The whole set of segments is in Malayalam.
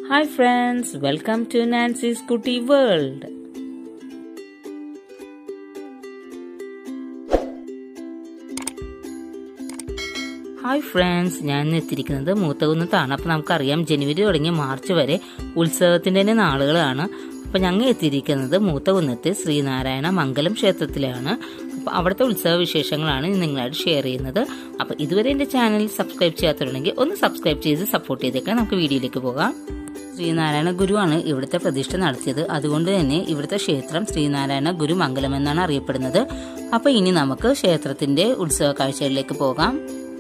hi friends welcome to Nancy's Kutti world hi friends ഞാൻ ഇന്ന് എത്തിയിരിക്കുന്നത് മൂത്തകുന്നത്താണ് അപ്പം നമുക്കറിയാം ജനുവരി തുടങ്ങി മാർച്ച് വരെ ഉത്സവത്തിൻ്റെ തന്നെ നാളുകളാണ് അപ്പം ഞങ്ങൾ എത്തിയിരിക്കുന്നത് മൂത്തകുന്നത്തെ ശ്രീനാരായണ മംഗലം ക്ഷേത്രത്തിലാണ് അപ്പോൾ അവിടുത്തെ ഉത്സവ വിശേഷങ്ങളാണ് ഞാൻ നിങ്ങളായിട്ട് ഷെയർ ചെയ്യുന്നത് അപ്പോൾ ഇതുവരെ എൻ്റെ ചാനൽ സബ്സ്ക്രൈബ് ചെയ്യാത്തവരുണ്ടെങ്കിൽ ഒന്ന് സബ്സ്ക്രൈബ് ചെയ്ത് സപ്പോർട്ട് ചെയ്തേക്കാം നമുക്ക് വീഡിയോയിലേക്ക് പോകാം ശ്രീനാരായണ ഗുരുവാണ് ഇവിടുത്തെ പ്രതിഷ്ഠ നടത്തിയത് അതുകൊണ്ട് തന്നെ ഇവിടുത്തെ ക്ഷേത്രം ശ്രീനാരായണ ഗുരു മംഗലം എന്നാണ് അറിയപ്പെടുന്നത് അപ്പോൾ ഇനി നമുക്ക് ക്ഷേത്രത്തിന്റെ ഉത്സവ കാഴ്ചകളിലേക്ക് പോകാം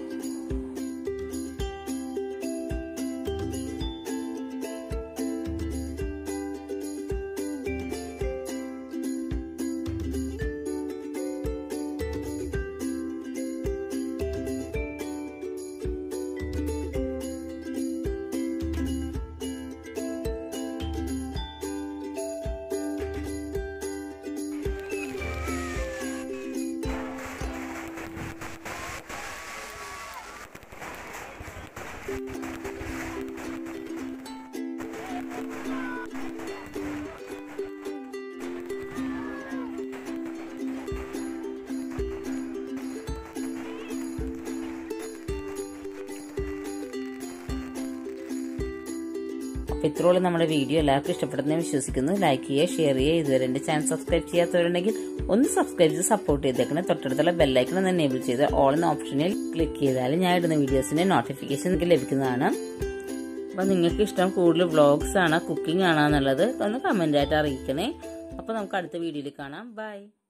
അപ്പോൾ ഇത്രയോളം നമ്മുടെ വീഡിയോ എല്ലാവർക്കും ഇഷ്ടപ്പെടുന്ന വിശ്വസിക്കുന്നു ലൈക്ക് ചെയ്യുക ഷെയർ ചെയ്യുക ഇതുവരെ എൻ്റെ ചാനൽ സബ്സ്ക്രൈബ് ചെയ്യാത്തവരുണ്ടെങ്കിൽ ഒന്ന് സബ്സ്ക്രൈബ് ചെയ്ത് സപ്പോർട്ട് ചെയ്തേക്കണം തൊട്ടടുത്തുള്ള ബെല്ലൈക്കൺ ഒന്ന് എനേബിൾ ചെയ്ത് ഓൾ എന്ന ഓപ്ഷനിൽ ക്ലിക്ക് ചെയ്താൽ ഞാൻ ഇടുന്ന വീഡിയോസിന്റെ നോട്ടിഫിക്കേഷൻ നിങ്ങൾക്ക് ലഭിക്കുന്നതാണ് അപ്പോൾ നിങ്ങൾക്ക് ഇഷ്ടം കൂടുതൽ വ്ളോഗ്സ് ആണ് കുക്കിംഗ് ആണെന്നുള്ളത് ഒന്ന് കമൻ്റ് ആയിട്ട് അറിയിക്കണേ അപ്പോൾ നമുക്ക് അടുത്ത വീഡിയോയിൽ കാണാം ബൈ